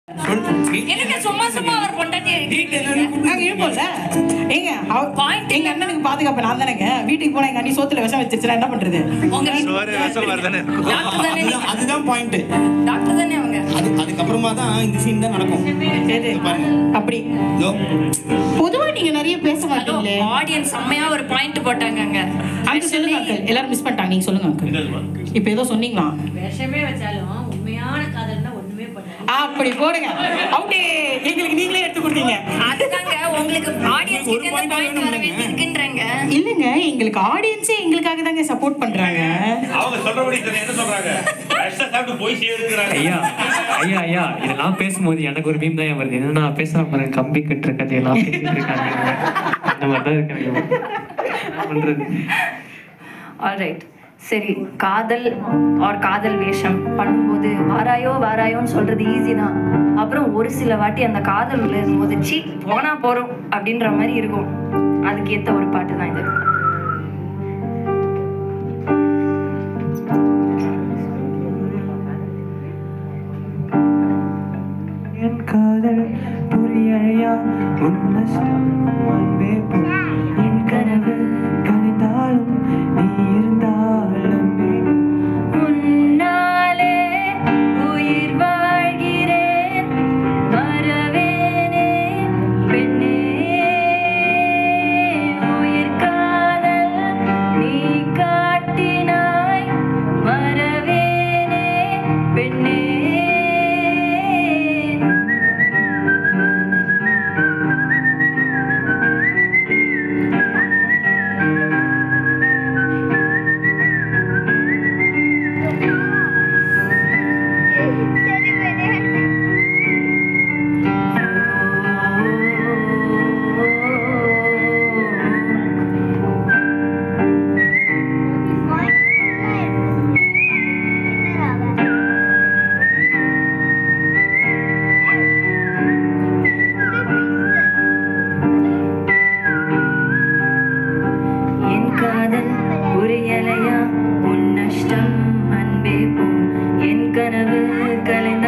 எனக்கு சும்மா சும்மா அவர் பொண்டாட்டி நாங்க இருப்போம்ல ஏங்க அவர் Point எங்க அண்ணனுக்கு பாதுகாப்பு நான் தானேங்க வீட்டுக்கு போனா எங்க அண்ணி சோத்துல விஷம் வச்சிருச்சுனா என்ன பண்றது உங்க வீட்டு சோறு ரசம் மாதிரி தானே இருக்கும் டாக்டர் தானே அதுதான் அதுதான் பாயிண்ட் டாக்டர் தானே அவங்க அது அதுக்கப்புறமா தான் இந்த சீன் தான் நடக்கும் சரி பாருங்க அப்படி இதோ பொதுவா நீங்க நிறைய பேச மாட்டீங்களே ஆடியன்ஸ் செம்மையா ஒரு பாயிண்ட் போட்டாங்க அங்க அங்க சொல்லுங்க அங்கிள் எல்லாரும் மிஸ் பண்ணிட்டாங்க நீங்க சொல்லுங்க அங்கிள் இப்போ ஏதோ சொன்னீங்களா விஷமே வச்சாலும் உண்மையான காதல்னா ஒண்ணுமே பண்ணாது அப்படி போடுங்க அவுட்டே எங்களுக்கு நீங்களே எடுத்து கொடுத்தீங்க அதுதாங்க உங்களுக்கு ஆடியன்ஸ் கிட்ட இந்த பாயிண்ட் வர வேண்டியிருக்குன்றாங்க இல்லைங்க எங்களுக்கு ஆடியன்ஸே எங்களுக்காக தாங்க சப்போர்ட் பண்றாங்க அவங்க சொல்றபடி சரி, என்ன சொல்றாங்க எக்ஸ்ட்ரா சாப்பிட்டு போய் சேர்க்கிறாங்க ஐயா ஐயா ஐயா இதெல்லாம் பேசும்போது எனக்கு ஒரு மீம் தான் ஏன் வருது என்னன்னா பேசுற பாருங்க கம்பி கட்டுற கதையெல்லாம் பேசிட்டு இருக்காங்க அந்த மாதிரி தான் இருக்காங்க என்ன பண்றது ஆல்ரைட் சரி காதல் ஆர் காதல் வேஷம் பண்ணும்போது வாராயோ வாராயோன்னு சொல்றது ஈஸி தான் அப்புறம் ஒரு சில வாட்டி அந்த காதல் உள்ள இருக்கும்போது சீ போனா போறோம் அப்படின்ற மாதிரி இருக்கும் அதுக்கு ஏத்த ஒரு பாட்டு தான் இது என் காதல் புரியலையா உன் நஷ்டம் அன்பே போ. என் கனவு கனிந்தாலும் நீ இருந்தால் அன்பே உன்னாலே உயிர் வாழ்கிறேன் மறவேனே பெண்ணே உயிர் காதல் நீ காட்டினாய் மறவேனே பெண்ணே என் காதல் புரியலையா உன் நஷ்டம் அன்பே போ என் கனவு கலை